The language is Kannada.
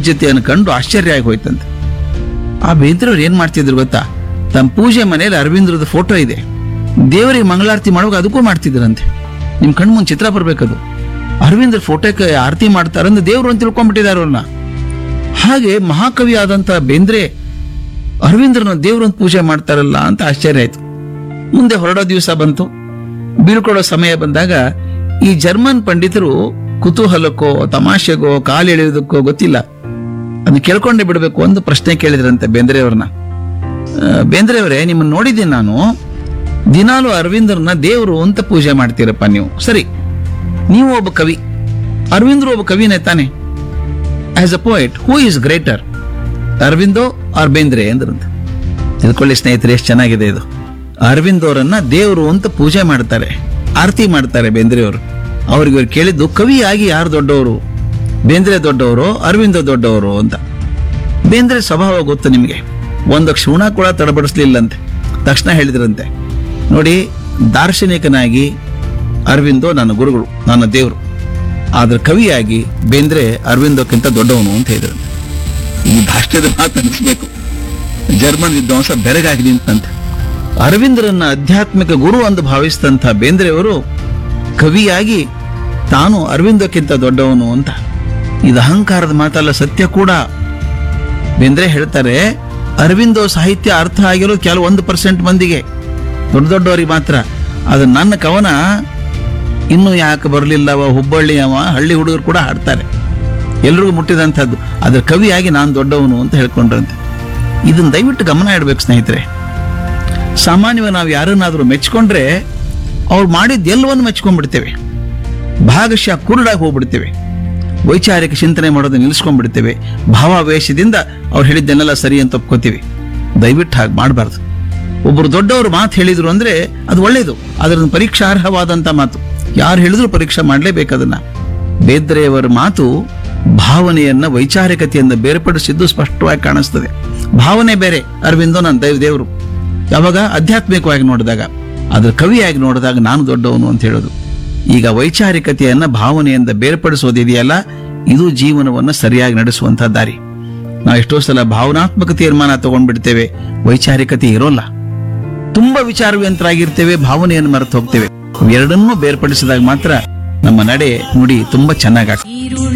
ಸಹಜತೆಯನ್ನು ಕಂಡು ಆಶ್ಚರ್ಯ ಆಗಿ ಹೋಯ್ತಂತೆ ಆ ಬೇಂದ್ರವ್ರು ಏನ್ ಮಾಡ್ತಿದ್ರು ಗೊತ್ತಾ ತಮ್ಮ ಪೂಜೆ ಮನೆಯಲ್ಲಿ ಅರವಿಂದ್ರದ ಫೋಟೋ ಇದೆ ದೇವರಿಗೆ ಮಂಗಳಾರತಿ ಮಾಡುವಾಗ ಅದಕ್ಕೂ ಮಾಡ್ತಿದ್ರಂತೆ ನಿಮ್ ಕಣ್ ಮುಂದೆ ಚಿತ್ರ ಬರ್ಬೇಕದು ಅರವಿಂದ್ರ ಫೋಟೋಕ್ಕೆ ಆರತಿ ಮಾಡ್ತಾರಂದ್ರೆ ದೇವ್ರು ಅಂತ ತಿಳ್ಕೊಂಡ್ಬಿಟ್ಟಿದ್ದಾರೆ ಅವ್ರನ್ನ ಹಾಗೆ ಮಹಾಕವಿ ಆದಂತ ಬೇಂದ್ರೆ ಅರವಿಂದ್ರನ ದೇವ್ರಂತ ಪೂಜೆ ಮಾಡ್ತಾರಲ್ಲ ಅಂತ ಆಶ್ಚರ್ಯ ಆಯ್ತು ಮುಂದೆ ಹೊರಡೋ ದಿವಸ ಬಂತು ಬೀಳ್ಕೊಡೋ ಸಮಯ ಬಂದಾಗ ಈ ಜರ್ಮನ್ ಪಂಡಿತರು ಕುತೂಹಲಕ್ಕೋ ತಮಾಷೆಗೋ ಕಾಲು ಎಳೆಯೋದಕ್ಕೋ ಗೊತ್ತಿಲ್ಲ ಅದನ್ನ ಕೇಳ್ಕೊಂಡೇ ಬಿಡಬೇಕು ಒಂದು ಪ್ರಶ್ನೆ ಕೇಳಿದ್ರಂತೆ ಬೇಂದ್ರೆ ಅವ್ರನ್ನ ಬೇಂದ್ರೆ ಅವರೇ ನಿಮ್ಮನ್ನ ನೋಡಿದ್ದೀನಿ ನಾನು ದಿನಾಲು ಅರವಿಂದ್ರನ ದೇವರು ಅಂತ ಪೂಜೆ ಮಾಡ್ತೀರಪ್ಪ ನೀವು ಸರಿ ನೀವು ಒಬ್ಬ ಕವಿ ಅರವಿಂದ್ರ ಒಬ್ಬ ಕವಿನೇ ತಾನೆ as a poet who is greater Aurobindo or Bendre ಅಂದ್ರಂತ ತಿಳ್ಕೊಳ್ಳಿ ಸ್ನೇಹಿತರೆ ಎಷ್ಟು ಚೆನ್ನಾಗಿದೆ ಇದು ಅರವಿಂದ್ ಅವರನ್ನ ದೇವರು ಅಂತ ಪೂಜೆ ಮಾಡ್ತಾರೆ ಆರತಿ ಮಾಡ್ತಾರೆ ಬೇಂದ್ರೆ ಅವರು ಅವ್ರಿಗೆ ಇವ್ರು ಕೇಳಿದ್ದು ಕವಿಯಾಗಿ ಯಾರು ದೊಡ್ಡವರು ಬೇಂದ್ರೆ ದೊಡ್ಡವರು ಅರವಿಂದ ದೊಡ್ಡವರು ಅಂತ ಬೇಂದ್ರೆ ಸ್ವಭಾವ ಗೊತ್ತು ನಿಮಗೆ ಒಂದು ಕ್ಷುಣ ಕೂಡ ತಡಬಡಿಸ್ಲಿಲ್ಲಂತೆ ತಕ್ಷಣ ಹೇಳಿದ್ರಂತೆ ನೋಡಿ ದಾರ್ಶನಿಕನಾಗಿ ಅರವಿಂದೋ ನನ್ನ ಗುರುಗಳು ನನ್ನ ದೇವರು ಆದ್ರೆ ಕವಿಯಾಗಿ ಬೇಂದ್ರೆ ಅರವಿಂದೋಕ್ಕಿಂತ ದೊಡ್ಡವನು ಅಂತ ಹೇಳಿದ್ರಂತೆ ಈ ಭಾಷ್ಯದ ಮಾತು ಅನಿಸ್ಬೇಕು ಜರ್ಮನ್ ವಿದ್ವಾಂಸ ಬೆರಗಾಗಿ ನಿಂತಂತೆ ಅರವಿಂದರನ್ನ ಆಧ್ಯಾತ್ಮಿಕ ಗುರು ಎಂದು ಭಾವಿಸಿದಂಥ ಬೇಂದ್ರೆಯವರು ಕವಿಯಾಗಿ ತಾನು ಅರವಿಂದಕ್ಕಿಂತ ದೊಡ್ಡವನು ಅಂತ ಇದು ಅಹಂಕಾರದ ಮಾತಲ್ಲ ಸತ್ಯ ಕೂಡ ಬೇಂದ್ರೆ ಹೇಳ್ತಾರೆ ಅರವಿಂದೋ ಸಾಹಿತ್ಯ ಅರ್ಥ ಆಗಿರೋದು ಕೆಲವು ಒಂದು ಪರ್ಸೆಂಟ್ ಮಂದಿಗೆ ದೊಡ್ಡ ದೊಡ್ಡವರಿಗೆ ಮಾತ್ರ ಅದು ನನ್ನ ಕವನ ಇನ್ನೂ ಯಾಕೆ ಬರಲಿಲ್ಲವ ಹುಬ್ಬಳ್ಳಿ ಅವ ಹಳ್ಳಿ ಹುಡುಗರು ಕೂಡ ಹಾಡ್ತಾರೆ ಎಲ್ರಿಗೂ ಮುಟ್ಟಿದಂಥದ್ದು ಅದ್ರ ಕವಿಯಾಗಿ ನಾನು ದೊಡ್ಡವನು ಅಂತ ಹೇಳ್ಕೊಂಡ್ರಂತೆ ಇದನ್ನ ದಯವಿಟ್ಟು ಗಮನ ಇಡಬೇಕು ಸ್ನೇಹಿತರೆ ಸಾಮಾನ್ಯವಾಗಿ ನಾವು ಯಾರನ್ನಾದ್ರೂ ಮೆಚ್ಕೊಂಡ್ರೆ ಅವ್ರು ಮಾಡಿದ ಎಲ್ಲವನ್ನು ಮೆಚ್ಕೊಂಡ್ಬಿಡ್ತೇವೆ ಭಾಗಶಃ ಕುರುಡಾಗಿ ಹೋಗ್ಬಿಡ್ತೇವೆ ವೈಚಾರಿಕ ಚಿಂತನೆ ಮಾಡೋದನ್ನ ನಿಲ್ಲಿಸ್ಕೊಂಡ್ಬಿಡ್ತೇವೆ ಭಾವಾವೇಶದಿಂದ ಅವ್ರು ಹೇಳಿದ್ದನ್ನೆಲ್ಲ ಸರಿ ಅಂತ ಒಪ್ಕೋತೀವಿ ದಯವಿಟ್ಟು ಹಾಗೆ ಮಾಡಬಾರ್ದು ಒಬ್ಬರು ದೊಡ್ಡವರು ಮಾತು ಹೇಳಿದ್ರು ಅಂದ್ರೆ ಅದು ಒಳ್ಳೇದು ಅದರ ಪರೀಕ್ಷಾರ್ಹವಾದಂತ ಮಾತು ಯಾರು ಹೇಳಿದ್ರು ಪರೀಕ್ಷೆ ಮಾಡಲೇಬೇಕು ಅದನ್ನ ಬೇದ್ರೆಯವರ ಮಾತು ಭಾವನೆಯನ್ನ ವೈಚಾರಿಕತೆಯಿಂದ ಬೇರ್ಪಡಿಸಿದ್ದು ಸ್ಪಷ್ಟವಾಗಿ ಕಾಣಿಸ್ತದೆ ಭಾವನೆ ಬೇರೆ ಅರವಿಂದೋ ನನ್ನ ದೈವ ದೇವರು ಯಾವಾಗ ಆಧ್ಯಾತ್ಮಿಕವಾಗಿ ನೋಡಿದಾಗ ಅದ್ರ ಕವಿಯಾಗಿ ನೋಡಿದಾಗ ನಾನು ದೊಡ್ಡವನು ಅಂತ ಹೇಳೋದು ಈಗ ವೈಚಾರಿಕತೆಯನ್ನ ಭಾವನೆಯಿಂದ ಬೇರ್ಪಡಿಸೋದಿದೆಯಲ್ಲ ಇದು ಜೀವನವನ್ನ ಸರಿಯಾಗಿ ನಡೆಸುವಂತ ದಾರಿ ನಾವು ಎಷ್ಟೋ ಸಲ ಭಾವನಾತ್ಮಕ ತೀರ್ಮಾನ ತಗೊಂಡ್ಬಿಡ್ತೇವೆ ವೈಚಾರಿಕತೆ ಇರೋಲ್ಲ ತುಂಬಾ ವಿಚಾರವಂತರಾಗಿರ್ತೇವೆ ಭಾವನೆಯನ್ನು ಮರೆತು ಹೋಗ್ತೇವೆ ಎರಡನ್ನೂ ಬೇರ್ಪಡಿಸಿದಾಗ ಮಾತ್ರ ನಮ್ಮ ನಡೆ ನುಡಿ ತುಂಬಾ ಚೆನ್ನಾಗಿ ಈರುಳ್ಳ